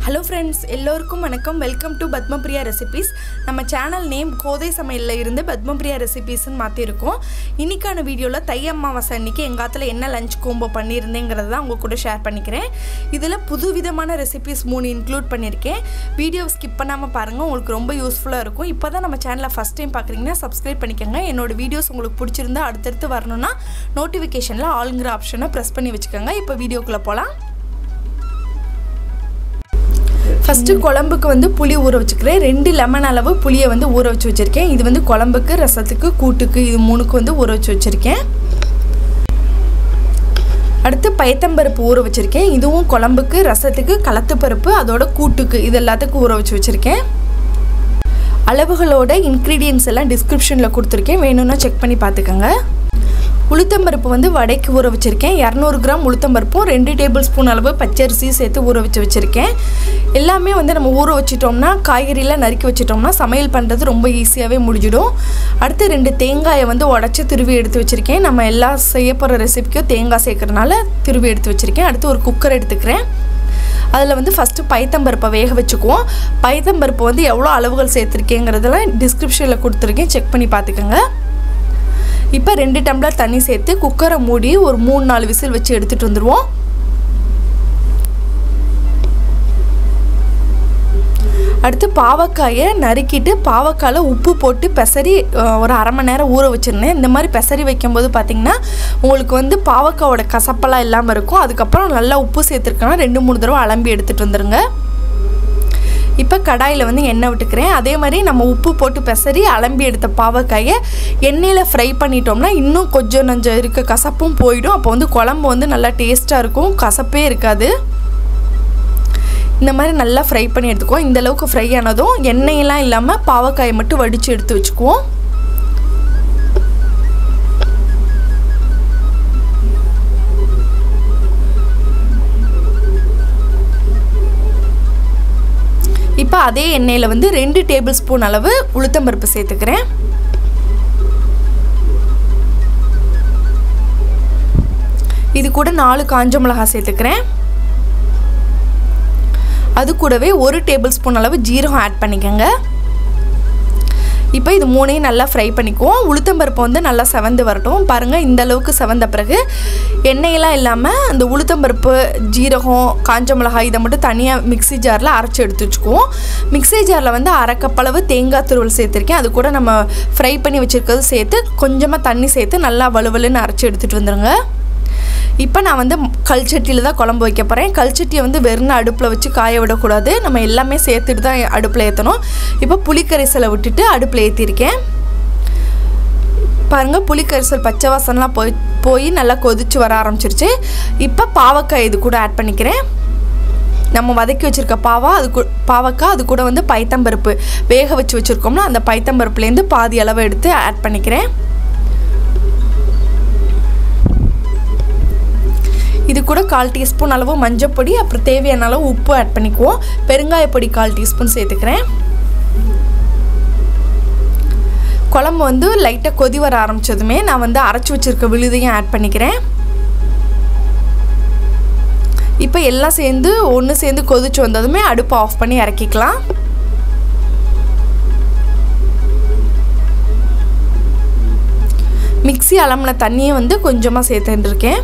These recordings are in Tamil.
ஹலோ ஃப்ரெண்ட்ஸ் எல்லோருக்கும் வணக்கம் வெல்கம் டு பத்மபிரியா ரெசிபீஸ் நம்ம சேனல் நேம் கோதை சமையலில் இருந்து பத்மபிரியா ரெசிபீஸ்னு மாற்றிருக்கோம் இன்னைக்கான வீடியோவில் தை அமாவாசை அன்னைக்கு எங்கள் ஆத்துல என்ன லஞ்ச் கோம்போ பண்ணியிருந்தேங்கிறத தான் உங்கள் கூட ஷேர் பண்ணிக்கிறேன் இதில் புது விதமான ரெசிபீஸ் மூணு இன்க்ளூட் பண்ணியிருக்கேன் வீடியோ ஸ்கிப் பண்ணாமல் பாருங்கள் உங்களுக்கு ரொம்ப யூஸ்ஃபுல்லாக இருக்கும் இப்போ தான் நம்ம சேனலை ஃபஸ்ட் டைம் பார்க்குறீங்கன்னா சப்ஸ்கிரைப் பண்ணிக்கோங்க என்னோட வீடியோஸ் உங்களுக்கு பிடிச்சிருந்தா அடுத்தடுத்து வரணும்னா நோட்டிஃபிகேஷனில் ஆளுங்கிற ஆப்ஷனை ப்ரெஸ் பண்ணி வச்சுக்கோங்க இப்போ வீடியோக்குள்ளே போகலாம் ஃபஸ்ட்டு குழம்புக்கு வந்து புளி ஊற வச்சுக்கிறேன் ரெண்டு லெமன் அளவு புளியை வந்து ஊற வச்சு வச்சுருக்கேன் இது வந்து குழம்புக்கு ரசத்துக்கு கூட்டுக்கு இது மூணுக்கு வந்து ஊற வச்சு வச்சுருக்கேன் அடுத்து பயத்தம்பருப்பு ஊற வச்சுருக்கேன் இதுவும் குழம்புக்கு ரசத்துக்கு களத்துப்பருப்பு அதோட கூட்டுக்கு இது எல்லாத்துக்கும் ஊற வச்சு வச்சுருக்கேன் அளவுகளோட இன்க்ரீடியன்ஸ் எல்லாம் டிஸ்கிரிப்ஷனில் கொடுத்துருக்கேன் வேணும்னா செக் பண்ணி பார்த்துக்கோங்க உளுத்தம்பருப்பு வந்து வடைக்கு ஊற வச்சுருக்கேன் இரநூறு கிராம் உளுத்தம்பருப்பும் ரெண்டு டேபிள் ஸ்பூன் அளவு பச்சரிசியும் சேர்த்து ஊற வச்சு வச்சுருக்கேன் எல்லாமே வந்து நம்ம ஊற வச்சிட்டோம்னா காய்கறியெலாம் நறுக்கி வச்சிட்டோம்னா சமையல் பண்ணுறது ரொம்ப ஈஸியாகவே முடிஞ்சிடும் அடுத்து ரெண்டு தேங்காயை வந்து உடச்சி துருவி எடுத்து வச்சுருக்கேன் நம்ம எல்லா செய்ய போகிற ரெசிபிக்கும் தேங்காய் சேர்க்குறதுனால துருவி எடுத்து வச்சுருக்கேன் அடுத்து ஒரு குக்கர் எடுத்துக்கிறேன் அதில் வந்து ஃபஸ்ட்டு பைத்தம்பருப்பை வேக வச்சுக்குவோம் பைத்தம்பருப்பு வந்து எவ்வளோ அளவுகள் சேர்த்துருக்கேங்கிறதெல்லாம் டிஸ்கிரிப்ஷனில் கொடுத்துருக்கேன் செக் பண்ணி பார்த்துக்கோங்க இப்போ ரெண்டு டம்ளர் தண்ணி சேர்த்து குக்கரை மூடி ஒரு மூணு நாலு விசில் வச்சு எடுத்துகிட்டு வந்துடுவோம் அடுத்து பாவக்காயை நறுக்கிட்டு பாவக்காயில் உப்பு போட்டு பெசரி ஒரு அரை மணி நேரம் ஊற வச்சுருந்தேன் இந்த மாதிரி பெசரி வைக்கும்போது பார்த்திங்கன்னா உங்களுக்கு வந்து பாவக்காயோட கசப்பெல்லாம் இல்லாமல் இருக்கும் அதுக்கப்புறம் நல்லா உப்பு சேர்த்துருக்கோன்னா ரெண்டு மூணு தடவை அலம்பி எடுத்துகிட்டு வந்துடுங்க இப்போ கடாயில் வந்து எண்ணெய் விட்டுக்கிறேன் அதே மாதிரி நம்ம உப்பு போட்டு பெசரி அலம்பி எடுத்த பாவக்காயை எண்ணெயில் ஃப்ரை பண்ணிட்டோம்னா இன்னும் கொஞ்சம் நஞ்சம் இருக்க கசப்பும் போயிடும் அப்போ வந்து குழம்பு வந்து நல்லா டேஸ்ட்டாக இருக்கும் கசப்பே இருக்காது இந்த மாதிரி நல்லா ஃப்ரை பண்ணி எடுத்துக்குவோம் இந்த அளவுக்கு ஃப்ரை ஆனதும் எண்ணெயெல்லாம் இல்லாமல் பாவக்காயை மட்டும் வடித்து எடுத்து வச்சுக்குவோம் இப்போ அதே எண்ணெயில் வந்து ரெண்டு டேபிள் ஸ்பூன் அளவு உளுத்தம்பருப்பு சேர்த்துக்கிறேன் இது கூட நாலு காஞ்ச மிளகா சேர்த்துக்கிறேன் அது கூடவே ஒரு டேபிள் ஸ்பூன் அளவு ஜீரகம் ஆட் பண்ணிக்கோங்க இப்போ இது மூணையும் நல்லா ஃப்ரை பண்ணிக்குவோம் உளுத்தம்பருப்பு வந்து நல்லா செவந்து வரட்டும் பாருங்கள் இந்த அளவுக்கு செவந்த பிறகு எண்ணெயெல்லாம் இல்லாமல் அந்த உளுத்தம்பருப்பு ஜீரகம் காஞ்ச மிளகாய் இதை மட்டும் தனியாக மிக்சி ஜாரில் அரைச்சி எடுத்து வச்சுக்குவோம் மிக்சி ஜாரில் வந்து அரை கப்பளவு தேங்காய் துருவல் சேர்த்துருக்கேன் அது கூட நம்ம ஃப்ரை பண்ணி வச்சுருக்கிறது சேர்த்து கொஞ்சமாக தண்ணி சேர்த்து நல்லா வலுவலுன்னு அரைச்சி எடுத்துகிட்டு வந்துடுங்க இப்போ நான் வந்து கல்ச்சட்டியில் தான் குழம்பு வைக்க போகிறேன் கல்ச்சட்டியை வந்து வெறும் அடுப்பில் வச்சு காய விடக்கூடாது நம்ம எல்லாமே சேர்த்துட்டு தான் அடுப்பில் ஏற்றணும் இப்போ புளிக்கரைசலை விட்டுட்டு அடுப்பில் ஏற்றிருக்கேன் பாருங்கள் புளிக்கரைசல் பச்சை வாசனெலாம் போய் போய் நல்லா கொதிச்சு வர ஆரம்பிச்சிருச்சு இப்போ பாவக்காய் இது கூட ஆட் பண்ணிக்கிறேன் நம்ம வதக்கி வச்சுருக்க பாவா அது கூ பாவக்காய் அது கூட வந்து பைத்தம்பருப்பு வேக வச்சு வச்சுருக்கோம்னா அந்த பைத்தம்பருப்புலேருந்து பாதி அளவு எடுத்து ஆட் பண்ணிக்கிறேன் இது கூட கால் டீஸ்பூன் அளவு மஞ்சப்பொடி அப்புறம் தேவையான அளவு உப்பு ஆட் பண்ணிக்குவோம் பெருங்காயப்பொடி கால் டீஸ்பூன் சேர்த்துக்கிறேன் குழம்பு வந்து லைட்டாக கொதி வர ஆரம்பித்ததுமே நான் வந்து அரைச்சி வச்சுருக்க விழுதையும் ஆட் பண்ணிக்கிறேன் இப்போ எல்லாம் சேர்ந்து ஒன்று சேர்ந்து கொதிச்சு வந்ததுமே அடுப்பை ஆஃப் பண்ணி இறக்கிக்கலாம் மிக்சி அலம்பின தண்ணியை வந்து கொஞ்சமாக சேர்த்துட்டுருக்கேன்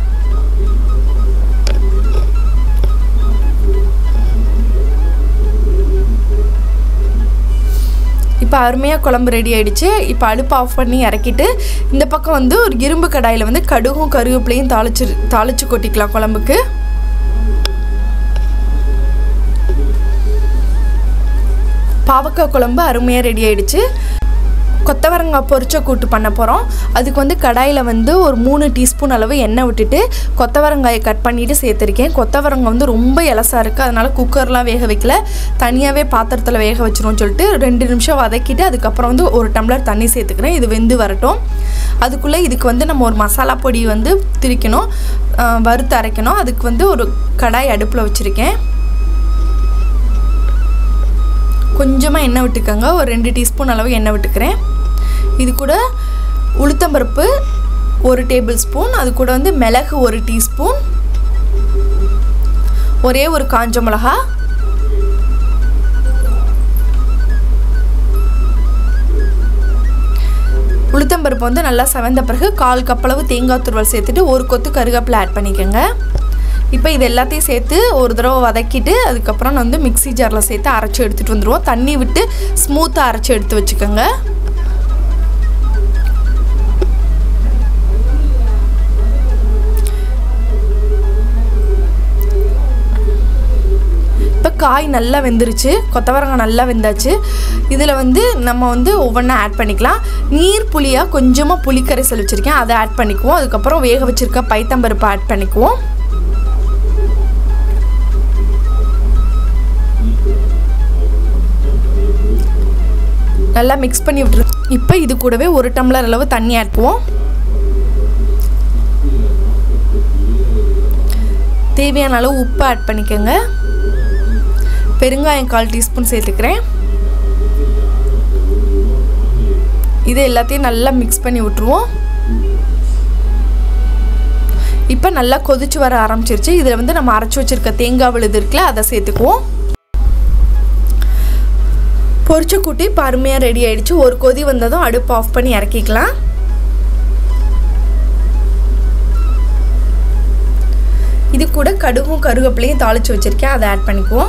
இப்போ அருமையாக குழம்பு ரெடி ஆகிடுச்சு இப்போ அடுப்பு ஆஃப் பண்ணி இறக்கிட்டு இந்த பக்கம் வந்து ஒரு இரும்பு கடாயில் வந்து கடுகும் கருவேப்பிலையும் தாளிச்சு தாளித்து கொட்டிக்கலாம் குழம்புக்கு பாவக்காய் குழம்பு அருமையாக ரெடி ஆகிடுச்சு கொத்தவரங்காய் பொரிச்ச கூட்டு பண்ண போகிறோம் அதுக்கு வந்து கடாயில் வந்து ஒரு மூணு டீஸ்பூன் அளவு எண்ணெய் விட்டுட்டு கொத்தவரங்காயை கட் பண்ணிவிட்டு சேர்த்துருக்கேன் கொத்தவரங்காய் வந்து ரொம்ப இலசாக இருக்குது அதனால் குக்கர்லாம் வேக வைக்கல தனியாகவே பாத்திரத்தில் வேக வச்சிரும் சொல்லிட்டு ரெண்டு நிமிஷம் வதக்கிட்டு அதுக்கப்புறம் வந்து ஒரு டம்ளர் தண்ணி சேர்த்துக்கிறேன் இது வெந்து வரட்டும் அதுக்குள்ளே இதுக்கு வந்து நம்ம ஒரு மசாலா பொடி வந்து திரிக்கணும் வறுத்து அரைக்கணும் அதுக்கு வந்து ஒரு கடாய் அடுப்பில் வச்சுருக்கேன் கொஞ்சமாக எண்ணெய் விட்டுக்கோங்க ஒரு ரெண்டு டீஸ்பூன் அளவு எண்ணெய் விட்டுக்கிறேன் இது கூட உளுத்தம்பருப்பு ஒரு டேபிள் ஸ்பூன் அது கூட வந்து மிளகு ஒரு டீஸ்பூன் ஒரே ஒரு காஞ்ச மிளகா உளுத்தம்பருப்பு வந்து நல்லா செவந்த பிறகு கால் கப்பளவு தேங்காய் துருவல் சேர்த்துட்டு ஒரு கொத்து கருவேப்பிலை ஆட் பண்ணிக்கோங்க இப்போ இது எல்லாத்தையும் சேர்த்து ஒரு தடவை வதக்கிட்டு அதுக்கப்புறம் வந்து மிக்ஸி ஜாரில் சேர்த்து அரைச்சி எடுத்துகிட்டு வந்துடுவோம் தண்ணி விட்டு ஸ்மூத்தாக அரைச்சி எடுத்து வச்சுக்கோங்க இப்போ காய் நல்லா வெந்துருச்சு கொத்தவரங்காய் நல்லா வெந்தாச்சு இதில் வந்து நம்ம வந்து ஒவ்வொன்றா ஆட் பண்ணிக்கலாம் நீர் புளியாக கொஞ்சமாக புளிக்கரைசல் வச்சுருக்கேன் அதை ஆட் பண்ணிக்குவோம் அதுக்கப்புறம் வேக வச்சுருக்க பைத்தம்பருப்பு ஆட் பண்ணிக்குவோம் நல்லா மிக்ஸ் பண்ணி விட்டுரு இப்போ இது கூடவே ஒரு டம்ளர் அளவு தண்ணி ஆட் பண்ணுவோம் தேவையான அளவு உப்பு ஆட் பண்ணிக்கோங்க பெருங்காயம் கால் டீஸ்பூன் சேர்த்துக்கிறேன் இது எல்லாத்தையும் நல்லா மிக்ஸ் பண்ணி விட்ருவோம் இப்போ நல்லா கொதிச்சு வர ஆரம்பிச்சிருச்சு இதில் வந்து நம்ம அரைச்சி வச்சுருக்க தேங்காய் விழுது இருக்குல்ல அதை சேர்த்துக்குவோம் பொரிச்ச கூட்டி இப்போ அருமையாக ரெடி ஆகிடுச்சு ஒரு கொதி வந்ததும் அடுப்பு ஆஃப் பண்ணி இறக்கிக்கலாம் இது கூட கடுகும் கருவேப்பிலையும் தாளித்து வச்சுருக்கேன் அதை ஆட் பண்ணிக்குவோம்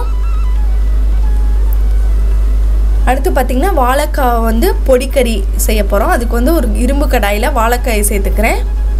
அடுத்து பார்த்திங்கன்னா வாழைக்காய் வந்து பொடிக்கறி செய்ய போகிறோம் அதுக்கு வந்து ஒரு இரும்பு கடாயில் வாழைக்காயை சேர்த்துக்கிறேன்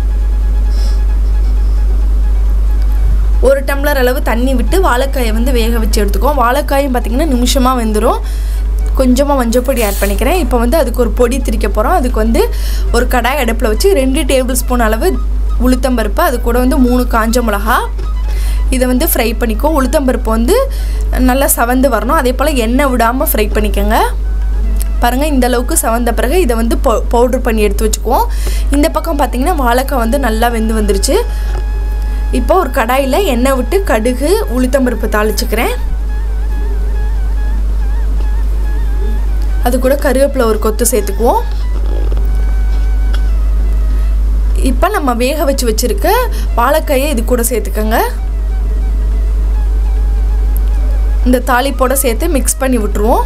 ஒரு டம்ளர் அளவு தண்ணி விட்டு வாழைக்காயை வந்து வேக வச்சு எடுத்துக்குவோம் வாழைக்காயும் பார்த்திங்கன்னா நிமிஷமாக வெந்துடும் கொஞ்சமாக மஞ்சப்பொடி ஆட் பண்ணிக்கிறேன் இப்போ வந்து அதுக்கு ஒரு பொடி திரிக்க போகிறோம் அதுக்கு வந்து ஒரு கடாய் அடுப்பில் வச்சு ரெண்டு டேபிள் ஸ்பூன் அளவு உளுத்தம்பருப்பு அது கூட வந்து மூணு காஞ்ச மிளகா இதை வந்து ஃப்ரை பண்ணிக்கோ உளுத்தம்பருப்பு வந்து நல்லா சவந்து வரணும் அதே போல் எண்ணெய் விடாமல் ஃப்ரை பண்ணிக்கோங்க பாருங்கள் இந்த அளவுக்கு சவந்த பிறகு இதை வந்து பவு பவுட்ரு பண்ணி எடுத்து வச்சுக்குவோம் இந்த பக்கம் பார்த்திங்கன்னா வாழைக்காய் வந்து நல்லா வெந்து வந்துருச்சு இப்போ ஒரு கடாயில் எண்ணெய் விட்டு கடுகு உளுத்தம்பருப்பு தாளிச்சுக்கிறேன் அது கூட கருவேப்பிலை ஒரு கொத்து சேர்த்துக்குவோம் இப்போ நம்ம வேக வச்சு வச்சுருக்க வாழைக்காயை இது கூட சேர்த்துக்கோங்க இந்த தாளிப்போட சேர்த்து மிக்ஸ் பண்ணி விட்டுருவோம்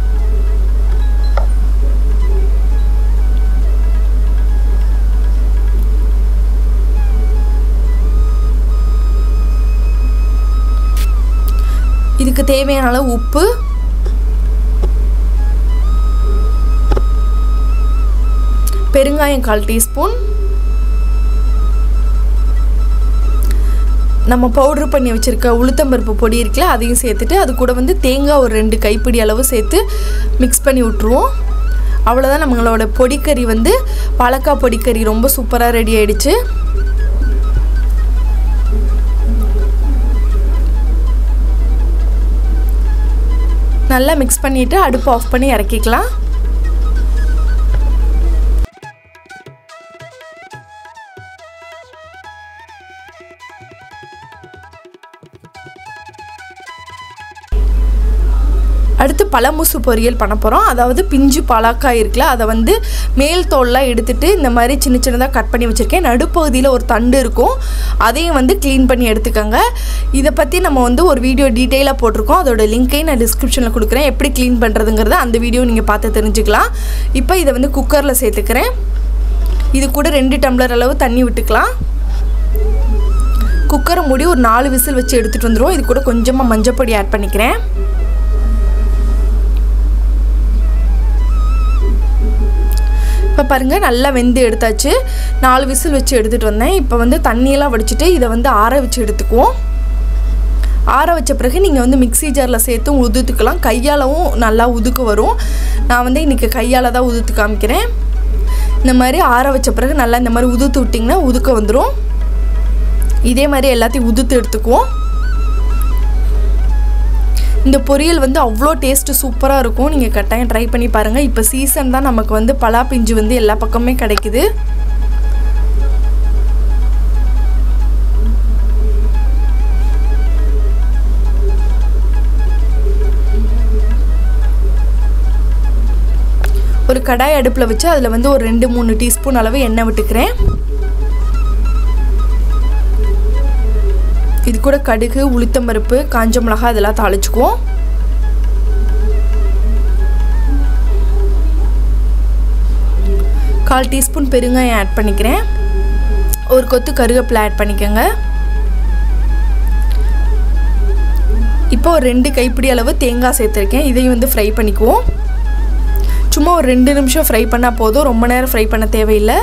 இதுக்கு தேவையான அளவு உப்பு பெருங்காயம் கால் டீஸ்பூன் நம்ம பவுட்ரு பண்ணி வச்சுருக்க உளுத்தம்பருப்பு பொடி இருக்குல்ல அதையும் சேர்த்துட்டு அது கூட வந்து தேங்காய் ஒரு ரெண்டு கைப்பிடி அளவு சேர்த்து மிக்ஸ் பண்ணி விட்ருவோம் அவ்வளோதான் நம்மளோட பொடிக்கறி வந்து வாழைக்காய் பொடிக்கறி ரொம்ப சூப்பராக ரெடி ஆயிடுச்சு நல்லா மிக்ஸ் பண்ணிவிட்டு அடுப்பு ஆஃப் பண்ணி இறக்கிக்கலாம் அடுத்து பழமுசு பொரியல் பண்ண போகிறோம் அதாவது பிஞ்சு பலாக்காய் இருக்குல்ல அதை வந்து மேல் தோல்லாம் எடுத்துட்டு இந்த மாதிரி சின்ன சின்னதாக கட் பண்ணி வச்சுருக்கேன் நடுப்பகுதியில் ஒரு தண்டு இருக்கும் அதையும் வந்து க்ளீன் பண்ணி எடுத்துக்கோங்க இதை பற்றி நம்ம வந்து ஒரு வீடியோ டீட்டெயிலாக போட்டிருக்கோம் அதோட லிங்க்கையும் நான் டிஸ்கிரிப்ஷனில் கொடுக்குறேன் எப்படி க்ளீன் பண்ணுறதுங்கிறத அந்த வீடியோ நீங்கள் பார்த்து தெரிஞ்சுக்கலாம் இப்போ இதை வந்து குக்கரில் சேர்த்துக்கிறேன் இது கூட ரெண்டு டம்ளர் அளவு தண்ணி விட்டுக்கலாம் குக்கரை மூடி ஒரு நாலு விசில் வச்சு எடுத்துகிட்டு வந்துடுவோம் இது கூட கொஞ்சமாக மஞ்சப்பொடி ஆட் பண்ணிக்கிறேன் இப்போ பாருங்கள் நல்லா வெந்து எடுத்தாச்சு நாலு விசில் வச்சு எடுத்துகிட்டு வந்தேன் இப்போ வந்து தண்ணியெல்லாம் வடிச்சிட்டு இதை வந்து ஆற வச்சு எடுத்துக்குவோம் ஆற வச்ச பிறகு நீங்கள் வந்து மிக்ஸி ஜாரில் சேர்த்து உதுத்துக்கலாம் கையாலவும் நல்லா உதுக்கு வரும் நான் வந்து இன்றைக்கி கையால் தான் உதுத்து காமிக்கிறேன் இந்த மாதிரி ஆற வச்ச பிறகு நல்லா இந்த மாதிரி உதுத்து விட்டிங்கன்னா உதுக்க வந்துடும் இதே மாதிரி எல்லாத்தையும் உதுத்து எடுத்துக்குவோம் இந்த பொரியல் வந்து அவ்வளோ டேஸ்ட்டு சூப்பராக இருக்கும் நீங்கள் கட்டாயம் ட்ரை பண்ணி பாருங்கள் இப்போ சீசன் தான் நமக்கு வந்து பலா பிஞ்சு வந்து எல்லா பக்கமே கிடைக்குது ஒரு கடாய் அடுப்பில் வச்சு அதில் வந்து ஒரு ரெண்டு மூணு டீஸ்பூன் அளவு எண்ணெய் விட்டுக்கிறேன் இது கூட கடுகு உளுத்தம்பருப்பு காஞ்ச மிளகா இதெல்லாம் தாளிச்சுக்குவோம் கால் டீஸ்பூன் பெருங்காயம் ஆட் பண்ணிக்கிறேன் ஒரு கொத்து கருவேப்பிலை ஆட் பண்ணிக்கோங்க இப்போ ஒரு ரெண்டு கைப்பிடி அளவு தேங்காய் சேர்த்துருக்கேன் இதையும் வந்து ஃப்ரை பண்ணிக்குவோம் சும்மா ஒரு ரெண்டு நிமிஷம் ஃப்ரை பண்ணால் போதும் ரொம்ப நேரம் ஃப்ரை பண்ண தேவையில்லை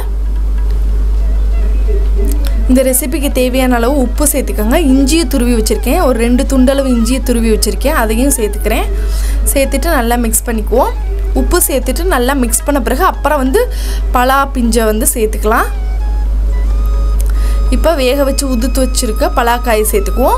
இந்த ரெசிபிக்கு தேவையான அளவு உப்பு சேர்த்துக்கோங்க இஞ்சியை துருவி வச்சுருக்கேன் ஒரு ரெண்டு துண்டளவு இஞ்சியை துருவி வச்சுருக்கேன் அதையும் சேர்த்துக்கிறேன் சேர்த்துட்டு நல்லா மிக்ஸ் பண்ணிக்குவோம் உப்பு சேர்த்துட்டு நல்லா மிக்ஸ் பண்ண பிறகு அப்புறம் வந்து பலா பிஞ்சை வந்து சேர்த்துக்கலாம் இப்போ வேக வச்சு உதுத்து வச்சுருக்க பலாக்காயை சேர்த்துக்குவோம்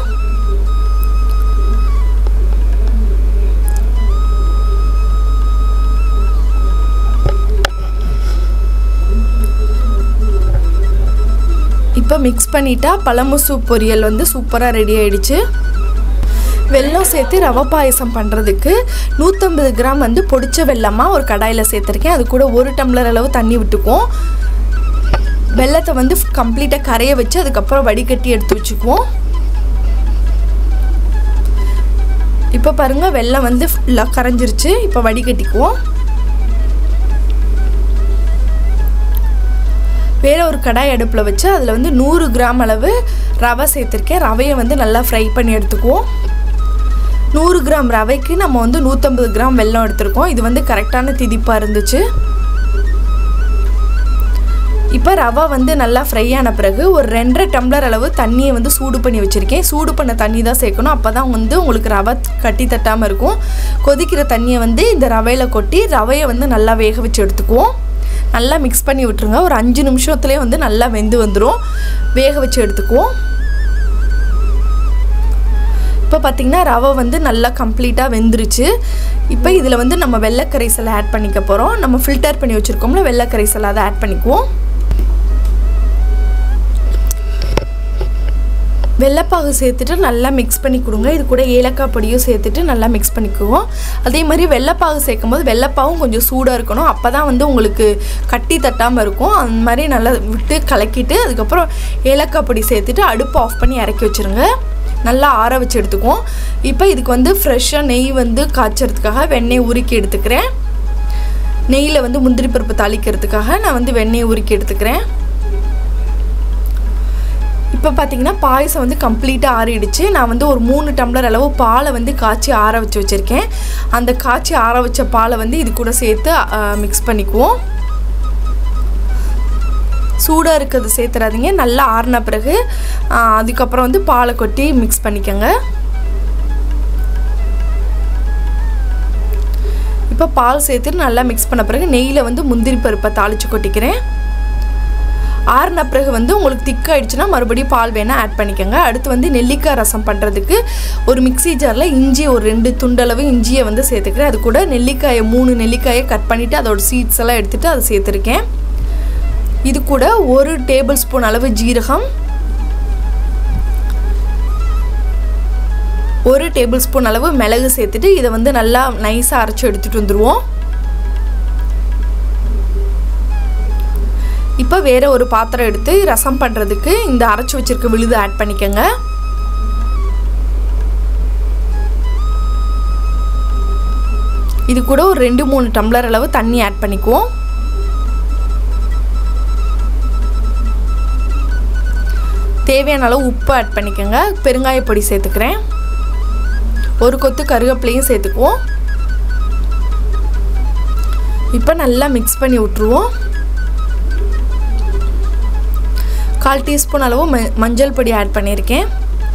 இப்போ மிக்ஸ் பண்ணிட்டா பழமுசு பொரியல் வந்து சூப்பராக ரெடி ஆயிடுச்சு வெல்லம் சேர்த்து ரவை பாயசம் பண்ணுறதுக்கு நூற்றம்பது கிராம் வந்து பொடிச்ச வெல்லமாக ஒரு கடாயில் சேர்த்துருக்கேன் அது கூட ஒரு டம்ளர் அளவு தண்ணி விட்டுக்குவோம் வெள்ளத்தை வந்து கம்ப்ளீட்டாக கரைய வச்சு அதுக்கப்புறம் வடிகட்டி எடுத்து வச்சுக்குவோம் இப்போ பாருங்கள் வெள்ளம் வந்து ஃபுல்லாக கரைஞ்சிருச்சு இப்போ வடிகட்டிக்குவோம் வேறு ஒரு கடாய் அடுப்பில் வச்சு அதில் வந்து நூறு கிராம் அளவு ரவை சேர்த்துருக்கேன் ரவையை வந்து நல்லா ஃப்ரை பண்ணி எடுத்துக்குவோம் நூறு கிராம் ரவைக்கு நம்ம வந்து நூற்றம்பது கிராம் வெல்லம் எடுத்திருக்கோம் இது வந்து கரெக்டான திதிப்பாக இருந்துச்சு இப்போ ரவை வந்து நல்லா ஃப்ரை ஆன பிறகு ஒரு ரெண்டரை டம்ளர் அளவு தண்ணியை வந்து சூடு பண்ணி வச்சுருக்கேன் சூடு பண்ண தண்ணி தான் சேர்க்கணும் அப்போ தான் வந்து உங்களுக்கு ரவை கட்டி தட்டாமல் இருக்கும் கொதிக்கிற தண்ணியை வந்து இந்த ரவையில் கொட்டி ரவையை வந்து நல்லா வேக வச்சு எடுத்துக்குவோம் நல்லா மிக்ஸ் பண்ணி விட்டுருங்க ஒரு அஞ்சு நிமிஷத்துலேயே வந்து நல்லா வெந்து வந்துடும் வேக வச்சு எடுத்துக்குவோம் இப்போ பார்த்திங்கன்னா ரவை வந்து நல்லா கம்ப்ளீட்டாக வெந்துருச்சு இப்போ இதில் வந்து நம்ம வெள்ளைக்கரைசலை ஆட் பண்ணிக்க போகிறோம் நம்ம ஃபில்டர் பண்ணி வச்சுருக்கோம்ல வெள்ளைக்கரைசல் அதை ஆட் பண்ணிக்குவோம் வெள்ளைப்பாகு சேர்த்துட்டு நல்லா மிக்ஸ் பண்ணி கொடுங்க இது கூட ஏலக்காய் பொடியும் சேர்த்துட்டு நல்லா மிக்ஸ் பண்ணிக்குவோம் அதே மாதிரி வெள்ளைப்பாகு சேர்க்கும் போது வெள்ளைப்பாவும் கொஞ்சம் சூடாக இருக்கணும் அப்போ தான் வந்து உங்களுக்கு கட்டி தட்டாமல் இருக்கும் அந்த மாதிரி நல்லா விட்டு கலக்கிட்டு அதுக்கப்புறம் ஏலக்காய் பொடி சேர்த்துட்டு அடுப்பு ஆஃப் பண்ணி இறக்கி வச்சுருங்க நல்லா ஆற வச்சு எடுத்துக்குவோம் இப்போ இதுக்கு வந்து ஃப்ரெஷ்ஷாக நெய் வந்து காய்ச்சறதுக்காக வெண்ணெய் உருக்கி எடுத்துக்கிறேன் நெய்யில் வந்து முந்திரி பருப்பு தாளிக்கிறதுக்காக நான் வந்து வெண்ணெய் உருக்கி எடுத்துக்கிறேன் இப்போ பார்த்தீங்கன்னா பாயசம் வந்து கம்ப்ளீட்டாக ஆறிடுச்சு நான் வந்து ஒரு மூணு டம்ளர் அளவு பாலை வந்து காய்ச்சி ஆற வச்சு வச்சுருக்கேன் அந்த காய்ச்சி ஆற வச்ச பாலை வந்து இது கூட சேர்த்து மிக்ஸ் பண்ணிக்குவோம் சூடாக இருக்கிறது சேர்த்துறாதீங்க நல்லா ஆறின பிறகு அதுக்கப்புறம் வந்து பாலை கொட்டி மிக்ஸ் பண்ணிக்கோங்க இப்போ பால் சேர்த்துட்டு நல்லா மிக்ஸ் பண்ண பிறகு நெய்யில் வந்து முந்திரி பருப்பை தாளித்து கொட்டிக்கிறேன் ஆறின பிறகு வந்து உங்களுக்கு திக்காயிடுச்சுன்னா மறுபடியும் பால் வேணால் ஆட் பண்ணிக்கோங்க அடுத்து வந்து நெல்லிக்காய் ரசம் பண்ணுறதுக்கு ஒரு மிக்சி ஜாரில் இஞ்சி ஒரு ரெண்டு துண்டளவு இஞ்சியை வந்து சேர்த்துக்கிறேன் அது கூட நெல்லிக்காயை மூணு நெல்லிக்காயை கட் பண்ணிவிட்டு அதோட சீட்ஸ் எல்லாம் எடுத்துகிட்டு அதை சேர்த்துருக்கேன் இது கூட ஒரு டேபிள் ஸ்பூன் அளவு ஜீரகம் ஒரு டேபிள் ஸ்பூன் அளவு மிளகு சேர்த்துட்டு இதை வந்து நல்லா நைஸாக அரைச்சி எடுத்துகிட்டு வந்துடுவோம் இப்போ வேறு ஒரு பாத்திரம் எடுத்து ரசம் பண்ணுறதுக்கு இந்த அரைச்சி வச்சிருக்க விழுது ஆட் பண்ணிக்கோங்க இது கூட ஒரு ரெண்டு மூணு டம்ளர் அளவு தண்ணி ஆட் பண்ணிக்குவோம் தேவையான அளவு உப்பு ஆட் பண்ணிக்கோங்க பெருங்காய பொடி சேர்த்துக்கிறேன் ஒரு கொத்து கருவேப்பிலையும் சேர்த்துக்குவோம் இப்போ நல்லா மிக்ஸ் பண்ணி விட்ருவோம் கால் டீஸ்பூன் அளவு ம மஞ்சள் பொடி ஆட் பண்ணியிருக்கேன்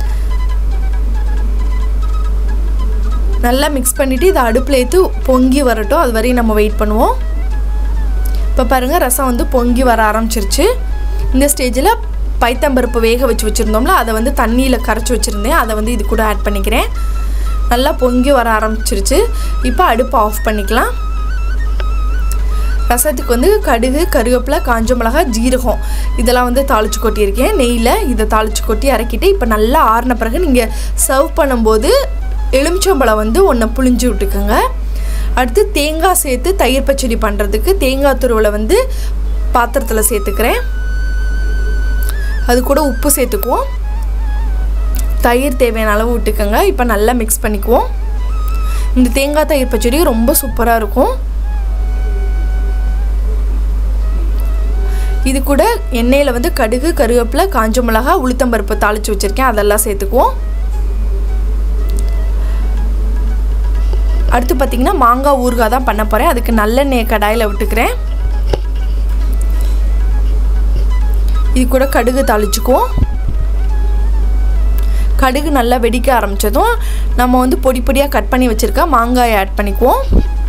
நல்லா மிக்ஸ் பண்ணிவிட்டு இதை அடுப்பில் ஏற்று பொங்கி வரட்டும் அது வரையும் நம்ம வெயிட் பண்ணுவோம் இப்போ பாருங்கள் ரசம் வந்து பொங்கி வர ஆரம்பிச்சிருச்சு இந்த ஸ்டேஜில் பைத்தம்பருப்பு வேக வச்சு வச்சுருந்தோம்ல அதை வந்து தண்ணியில் கரைச்சி வச்சுருந்தேன் அதை வந்து இது கூட ஆட் பண்ணிக்கிறேன் நல்லா பொங்கி வர ஆரம்பிச்சிருச்சு இப்போ அடுப்பை ஆஃப் பண்ணிக்கலாம் ரசத்துக்கு வந்து கடுகு கருவேப்பிலை காஞ்ச மிளகா ஜீரகம் இதெல்லாம் வந்து தாளித்து கொட்டியிருக்கேன் நெய்யில் இதை தாளித்து கொட்டி இறக்கிட்டு இப்போ நல்லா ஆறின பிறகு நீங்கள் சர்வ் பண்ணும்போது எலுமிச்சம்பழம் வந்து ஒன்றை புளிஞ்சு விட்டுக்கோங்க அடுத்து தேங்காய் சேர்த்து தயிர் பச்சடி பண்ணுறதுக்கு தேங்காய் துருவலை வந்து பாத்திரத்தில் சேர்த்துக்கிறேன் அது கூட உப்பு சேர்த்துக்குவோம் தயிர் தேவையான அளவு விட்டுக்கோங்க இப்போ நல்லா மிக்ஸ் பண்ணிக்குவோம் இந்த தேங்காய் தயிர் பச்சடி ரொம்ப சூப்பராக இருக்கும் இது கூட எண்ணெயில் வந்து கடுகு கருவேப்பிலை காஞ்ச மிளகா உளுத்தம்பருப்பு தாளித்து வச்சுருக்கேன் அதெல்லாம் சேர்த்துக்குவோம் அடுத்து பார்த்திங்கன்னா மாங்காய் ஊறுகாய் தான் பண்ண போகிறேன் அதுக்கு நல்லெண்ணெய் கடாயில் விட்டுக்கிறேன் இது கூட கடுகு தாளிச்சுக்குவோம் கடுகு நல்லா வெடிக்க ஆரம்பித்ததும் நம்ம வந்து பொடி பொடியாக கட் பண்ணி வச்சுருக்க மாங்காயை ஆட் பண்ணிக்குவோம்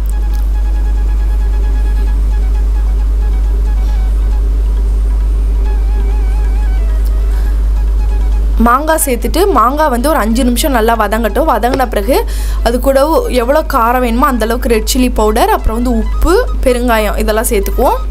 மாங்காய் சேர்த்துட்டு மாங்காய் வந்து ஒரு அஞ்சு நிமிஷம் நல்லா வதங்கட்டும் வதங்கின பிறகு அது கூட எவ்வளோ காரம் வேணுமோ அந்தளவுக்கு ரெட் சில்லி பவுடர் அப்புறம் வந்து உப்பு பெருங்காயம் இதெல்லாம் சேர்த்துக்குவோம்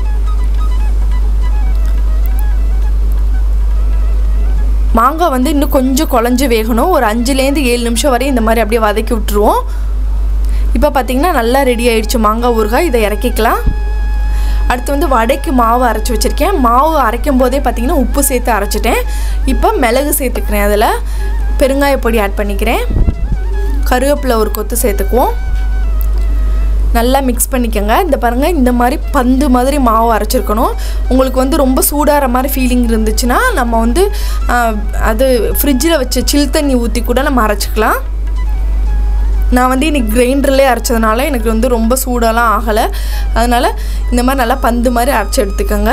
மாங்காய் வந்து இன்னும் கொஞ்சம் குழஞ்சி வேகணும் ஒரு அஞ்சுலேருந்து ஏழு நிமிஷம் வரையும் இந்த மாதிரி அப்படியே வதக்கி விட்டுருவோம் இப்போ பார்த்திங்கன்னா நல்லா ரெடி ஆயிடுச்சு மாங்காய் ஊறுகாய் இதை இறக்கிக்கலாம் அடுத்து வந்து வடைக்கு மாவு அரைச்சி வச்சுருக்கேன் மாவு அரைக்கும் போதே பார்த்திங்கன்னா உப்பு சேர்த்து அரைச்சிட்டேன் இப்போ மிளகு சேர்த்துக்கிறேன் அதில் பெருங்காய பொடி ஆட் பண்ணிக்கிறேன் கருவேப்பிலை ஒரு கொத்து சேர்த்துக்குவோம் நல்லா மிக்ஸ் பண்ணிக்கோங்க இந்த பாருங்கள் இந்த மாதிரி பந்து மாதிரி மாவு அரைச்சிருக்கணும் உங்களுக்கு வந்து ரொம்ப சூடாகிற மாதிரி ஃபீலிங் இருந்துச்சுன்னா நம்ம வந்து அது ஃப்ரிட்ஜில் வச்ச சில் தண்ணி ஊற்றி கூட நம்ம அரைச்சிக்கலாம் நான் வந்து இன்றைக்கி கிரைண்டர்லேயே அரைச்சதுனால எனக்கு வந்து ரொம்ப சூடாலாம் ஆகலை அதனால் இந்த மாதிரி நல்லா பந்து மாதிரி அரைச்சி எடுத்துக்கோங்க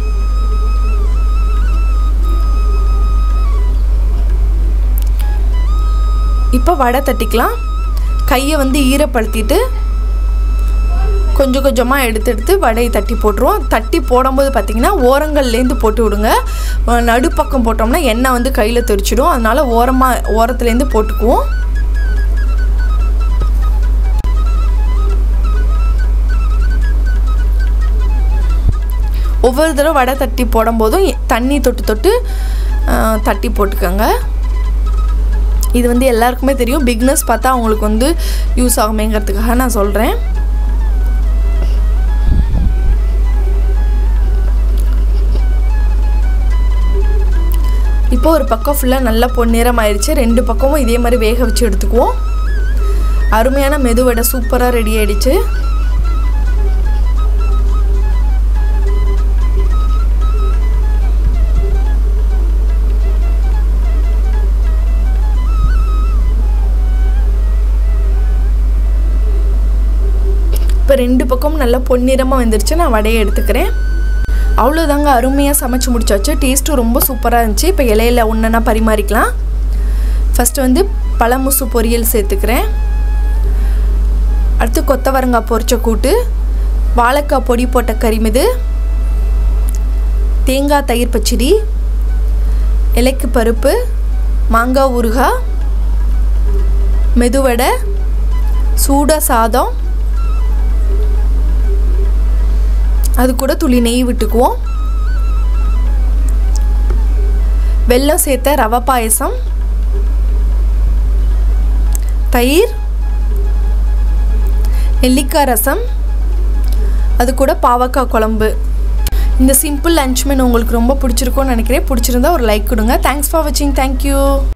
இப்போ வடை தட்டிக்கலாம் கையை வந்து ஈரப்படுத்திட்டு கொஞ்சம் கொஞ்சமாக எடுத்து எடுத்து வடையை தட்டி போட்டுருவோம் தட்டி போடும்போது பார்த்திங்கன்னா ஓரங்கள்லேருந்து போட்டு விடுங்க நடுப்பக்கம் போட்டோம்னா எண்ணெய் வந்து கையில் தெரிச்சிடும் அதனால் ஓரமாக ஓரத்துலேருந்து போட்டுக்குவோம் ஒவ்வொரு தடவை வடை தட்டி போடும்போதும் தண்ணி தொட்டு தொட்டு தட்டி போட்டுக்கோங்க இது வந்து எல்லாருக்குமே தெரியும் பிக்னஸ் பார்த்தா அவங்களுக்கு வந்து யூஸ் ஆகுமேங்கிறதுக்காக நான் சொல்கிறேன் இப்போ ஒரு பக்கம் ஃபுல்லாக நல்லா பொன்னிறம் ஆயிடுச்சு ரெண்டு பக்கமும் இதே மாதிரி வேக வச்சு எடுத்துக்குவோம் அருமையான மெதுவடை சூப்பராக ரெடி ஆயிடுச்சு இப்போ ரெண்டு பக்கமும் நல்லா பொன்னிறமாக வந்துருச்சு நான் வடையை எடுத்துக்கிறேன் அவ்வளோதாங்க அருமையாக சமைச்சு முடிச்சாச்சு டேஸ்ட்டும் ரொம்ப சூப்பராக இருந்துச்சு இப்போ இலையில ஒன்றா பரிமாறிக்கலாம் ஃபஸ்ட்டு வந்து பழமுசு பொரியல் சேர்த்துக்கிறேன் அடுத்து கொத்தவரங்காய் பொரிச்ச கூட்டு வாழைக்காய் பொடி போட்ட கறிமிது தேங்காய் தயிர் பச்சடி இலைக்கு பருப்பு மாங்காய் ஊறுகாய் மெதுவடை சூட சாதம் அது கூட துளி நெய் விட்டுக்குவோம் வெல்லம் சேர்த்த ரவை பாயசம் தயிர் நெல்லிக்காய் ரசம் அது கூட பாவக்காய் குழம்பு இந்த சிம்பிள் லஞ்ச் மெனு உங்களுக்கு ரொம்ப பிடிச்சிருக்கும்னு நினைக்கிறேன் பிடிச்சிருந்தா ஒரு லைக் கொடுங்க தேங்க்ஸ் ஃபார் வாட்சிங் தேங்க்யூ